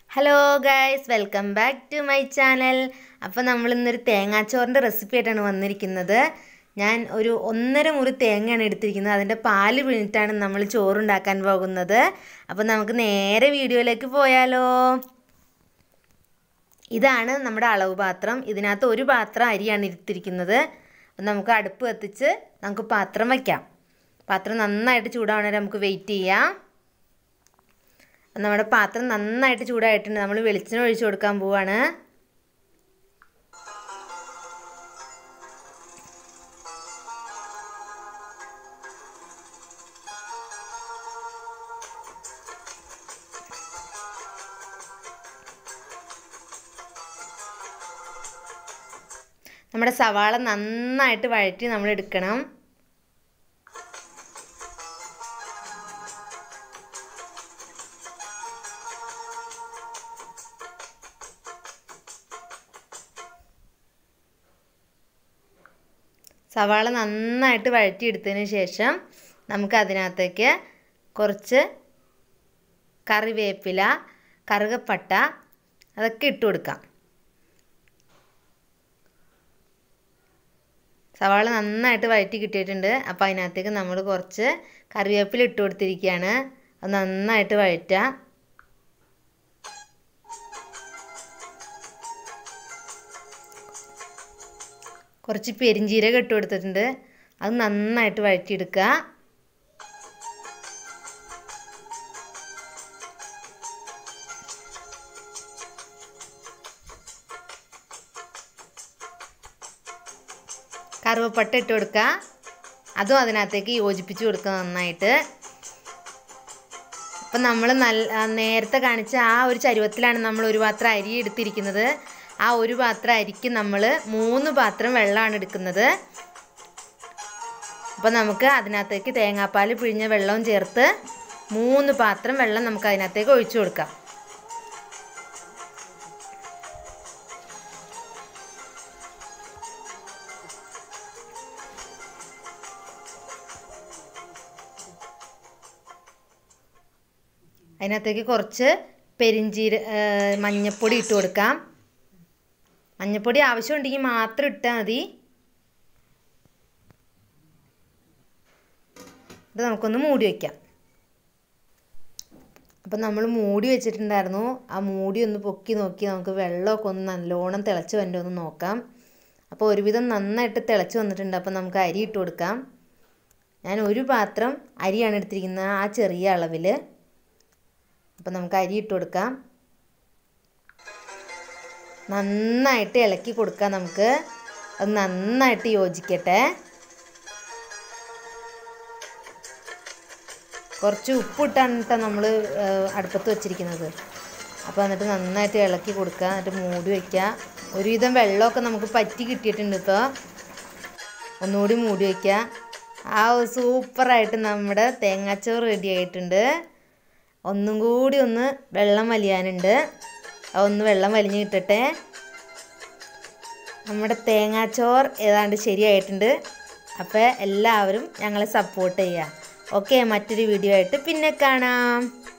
hello guys welcome back to my channel അപ്പോൾ നമ്മൾ ഇന്നൊരു തേങ്ങാച്ചോറിൻ്റെ റെസിപ്പി ആയിട്ടാണ് വന്നിരിക്കുന്നത് ഞാൻ ഒരു ഒന്നര മുറി തേങ്ങയാണ് എടുത്തിരിക്കുന്നത് അതിൻ്റെ പാല് പിഴിഞ്ഞിട്ടാണ് നമ്മൾ ചോറുണ്ടാക്കാൻ പോകുന്നത് അപ്പോൾ നമുക്ക് നേരെ വീഡിയോയിലേക്ക് പോയാലോ ഇതാണ് നമ്മുടെ അളവ് പാത്രം ഇതിനകത്ത് ഒരു പാത്രം അരിയാണ് ഇരുത്തിരിക്കുന്നത് അപ്പോൾ നമുക്ക് അടുപ്പ് കത്തിച്ച് നമുക്ക് പാത്രം വയ്ക്കാം പാത്രം നന്നായിട്ട് ചൂടാവണ വരെ നമുക്ക് വെയിറ്റ് ചെയ്യാം നമ്മുടെ പാത്രം നന്നായിട്ട് ചൂടായിട്ടുണ്ട് നമ്മൾ വെളിച്ചെണ്ണ ഒഴിച്ചു കൊടുക്കാൻ പോവാണ് നമ്മുടെ സവാള നന്നായിട്ട് വഴറ്റി നമ്മൾ എടുക്കണം സവാള നന്നായിട്ട് വഴറ്റിയെടുത്തതിന് ശേഷം നമുക്ക് അതിനകത്തേക്ക് കുറച്ച് കറിവേപ്പില കറുകപ്പട്ട അതൊക്കെ ഇട്ട് കൊടുക്കാം സവാള നന്നായിട്ട് വഴറ്റി കിട്ടിയിട്ടുണ്ട് അപ്പോൾ അതിനകത്തേക്ക് നമ്മൾ കുറച്ച് കറിവേപ്പില ഇട്ട് കൊടുത്തിരിക്കുകയാണ് അത് നന്നായിട്ട് വഴറ്റുക കുറച്ച് പെരിഞ്ചീരകം ഇട്ട് കൊടുത്തിട്ടുണ്ട് അത് നന്നായിട്ട് വഴറ്റിയെടുക്കുക കറുവപ്പട്ട ഇട്ട് കൊടുക്കുക അതും അതിനകത്തേക്ക് യോജിപ്പിച്ച് കൊടുക്കുക നന്നായിട്ട് അപ്പം നമ്മൾ നല്ല നേരത്തെ കാണിച്ച ആ ഒരു ചരുവത്തിലാണ് നമ്മൾ ഒരു പാത്രം അരി എടുത്തിരിക്കുന്നത് ആ ഒരു പാത്രം അരിക്ക് നമ്മൾ മൂന്ന് പാത്രം വെള്ളമാണ് എടുക്കുന്നത് അപ്പോൾ നമുക്ക് അതിനകത്തേക്ക് തേങ്ങാപ്പാൽ പിഴിഞ്ഞ വെള്ളവും ചേർത്ത് മൂന്ന് പാത്രം വെള്ളം നമുക്ക് അതിനകത്തേക്ക് ഒഴിച്ചു കൊടുക്കാം അതിനകത്തേക്ക് കുറച്ച് പെരിഞ്ചീര മഞ്ഞൾപ്പൊടി ഇട്ട് കൊടുക്കാം മഞ്ഞൾപ്പൊടി ആവശ്യമുണ്ടെങ്കിൽ മാത്രം ഇട്ടാൽ മതി ഇത് നമുക്കൊന്ന് മൂടി വയ്ക്കാം അപ്പം നമ്മൾ മൂടി വെച്ചിട്ടുണ്ടായിരുന്നു ആ മൂടി ഒന്ന് പൊക്കി നോക്കി നമുക്ക് വെള്ളമൊക്കെ ഒന്ന് നല്ലോണം തിളച്ച് വരണ്ടോ ഒന്ന് നോക്കാം അപ്പോൾ ഒരുവിധം നന്നായിട്ട് തിളച്ച് വന്നിട്ടുണ്ട് അപ്പോൾ നമുക്ക് അരി ഇട്ട് കൊടുക്കാം ഞാൻ ഒരു പാത്രം അരിയാണ് എടുത്തിരിക്കുന്നത് ആ ചെറിയ അളവിൽ അപ്പം നമുക്ക് അരി ഇട്ട് കൊടുക്കാം നന്നായിട്ട് ഇളക്കി കൊടുക്കാം നമുക്ക് അത് നന്നായിട്ട് യോജിക്കട്ടെ കുറച്ച് ഉപ്പിട്ടാണ് കേട്ടോ നമ്മൾ അടുപ്പത്ത് വെച്ചിരിക്കുന്നത് അപ്പോൾ എന്നിട്ട് നന്നായിട്ട് ഇളക്കി കൊടുക്കുക എന്നിട്ട് മൂടി വയ്ക്കുക ഒരുവിധം വെള്ളമൊക്കെ നമുക്ക് പറ്റി കിട്ടിയിട്ടുണ്ട് ഇപ്പോൾ ഒന്നുകൂടി മൂടി വയ്ക്കുക ആ സൂപ്പറായിട്ട് നമ്മുടെ തേങ്ങാച്ചോറ് റെഡി ആയിട്ടുണ്ട് ഒന്നും കൂടി ഒന്ന് വെള്ളം വലിയാനുണ്ട് ഒന്ന് വെള്ളം വലിഞ്ഞ് കിട്ടട്ടെ നമ്മുടെ തേങ്ങാച്ചോർ ഏതാണ്ട് ശരിയായിട്ടുണ്ട് അപ്പോൾ എല്ലാവരും ഞങ്ങളെ സപ്പോർട്ട് ചെയ്യുക ഓക്കെ മറ്റൊരു വീഡിയോ ആയിട്ട് പിന്നെ കാണാം